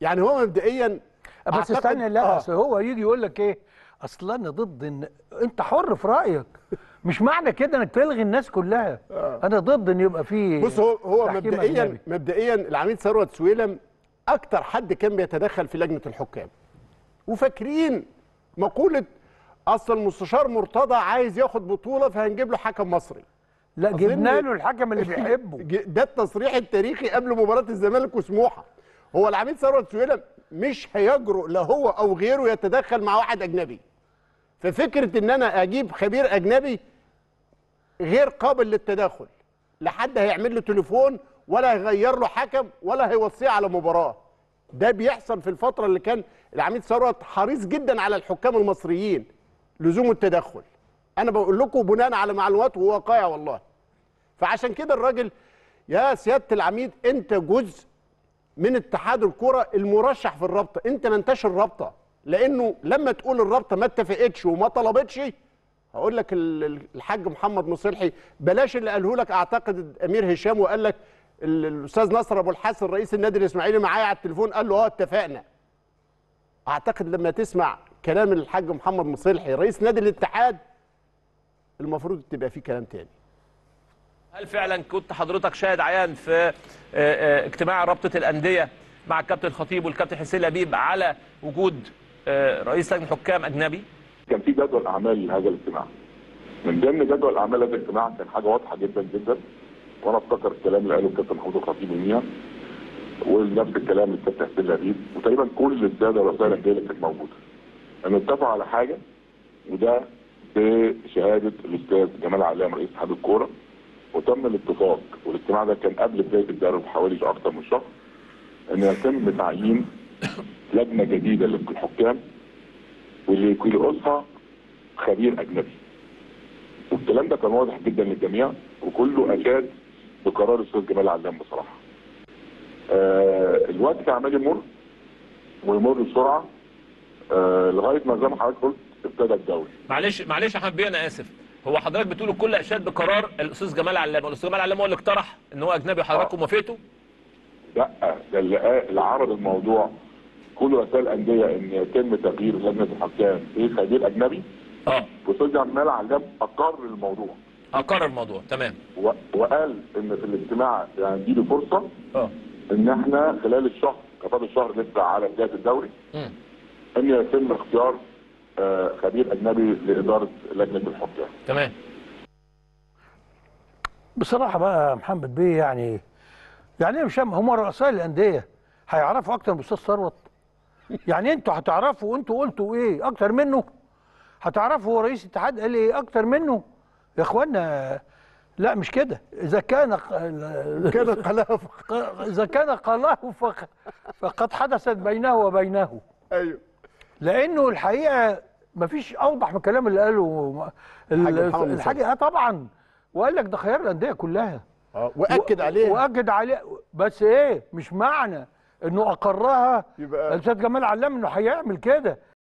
يعني هو مبدئيا بس أعتقد- استنى لا آه. اصل هو يجي يقول لك ايه اصل انا ضد ان انت حر في رايك مش معنى كده انك تلغي الناس كلها انا ضد ان يبقى في بص هو هو تحكيم مبدئيا أجنبي. مبدئيا العميد ثروت سويلم اكتر حد كان بيتدخل في لجنه الحكام وفاكرين مقوله اصل المستشار مرتضى عايز ياخد بطوله فهنجيب له حكم مصري لا أظن- جبنا له الحكم اللي بيحبه ج- ده التصريح التاريخي قبل مباراه الزمالك وسموحه هو العميد ثروت سويلم مش هيجرؤ لا هو او غيره يتدخل مع واحد اجنبي ففكره ان انا اجيب خبير اجنبي غير قابل للتدخل لا حد هيعمل له تليفون ولا هيغير له حكم ولا هيوصيه على مباراه ده بيحصل في الفتره اللي كان العميد ثروت حريص جدا على الحكام المصريين لزوم التدخل انا بقول لكم بناء على معلومات وواقعيه والله فعشان كده الراجل يا سياده العميد انت جزء من اتحاد الكره المرشح في الرابطه انت ما انتش الرابطه لانه لما تقول الرابطه ما اتفقتش وما طلبتش هقول لك ال- ال- الحاج محمد مصلحي بلاش اللي قاله لك اعتقد امير هشام وقال لك ال- الاستاذ نصر ابو الحسن رئيس النادي الاسماعيلي معايا على التليفون قال له اه اتفقنا اعتقد لما تسمع كلام الحاج محمد مصلحي رئيس نادي الاتحاد المفروض تبقى فيه كلام تاني هل فعلا كنت حضرتك شاهد عيان في آه، آه، اجتماع رابطه الانديه مع الكابتن الخطيب والكابتن حسين لبيب على وجود آه، رئيس لجنه حكام اجنبي كان في جدول اعمال لهذا الاجتماع من ضمن جدول اعمال هذا الاجتماع كان حاجه واضحه جدا جدا وانا افتكر الكلام اللي قاله الكابتن محمود الخطيب يوميها ونفس الكلام للكابتن حسين لبيب وتقريبا كل الساده رؤساء الانديه اللي كانت موجوده انه اتفقوا على حاجه وده بشهاده الاستاذ جمال علام رئيس اتحاد الكوره وتم الاتفاق والاجتماع ده كان قبل بدايه الدوري بحوالي اكثر من شهر ان يتم تعيين لجنه جديده للحكام واللي يرقصها خبير اجنبي والكلام ده كان واضح جدا للجميع وكله اشاد بقرار الاستاذ جمال علام بصراحه. آه الوقت عمال يمر ويمر بسرعه آه لغايه ما زي ما حضرتك قلت ابتدى الدوري. معلش معلش يا احمد بيه انا اسف هو حضرتك بتقول الكل اشاد بقرار الاستاذ جمال علام الاستاذ جمال علام هو اللي اقترح ان هو اجنبي وحضراتكم وافقتوا لا ده اللي, قا- اللي عرض الموضوع كل رؤساء الانديه ان يتم تغيير لجنه الحكام في خبير اجنبي اه والاستاذ جمال علام اقر الموضوع اقر الموضوع تمام و- وقال ان في الاجتماع يعني دي فرصه اه ان احنا خلال الشهر كفاضل الشهر لسه على بدايه الدوري مم. ان يتم اختيار آه، خبير اجنبي لاداره لجنه الحكام. تمام بصراحه بقى يا محمد بيه يعني يعني ايه مش فاهم هم رؤساء الانديه هيعرفوا اكتر من الاستاذ ثروت يعني انتوا هتعرفوا انتوا قلتوا ايه اكتر منه هتعرفوا هو رئيس الاتحاد قال ايه اكتر منه يا اخوانا لا مش كده اذا كان كان قلاف اذا كان قاله فق- فقد حدثت بينه وبينه ايوه لانه الحقيقه مفيش اوضح من الكلام اللي قاله ال- الحاج محمد مصطفى. الحاجه اه طبعا وقال لك ده خيار الانديه كلها اه واكد و- عليها واكد عليه بس ايه مش معنى انه اقرها يبقى- الاستاذ جمال علام انه هيعمل كده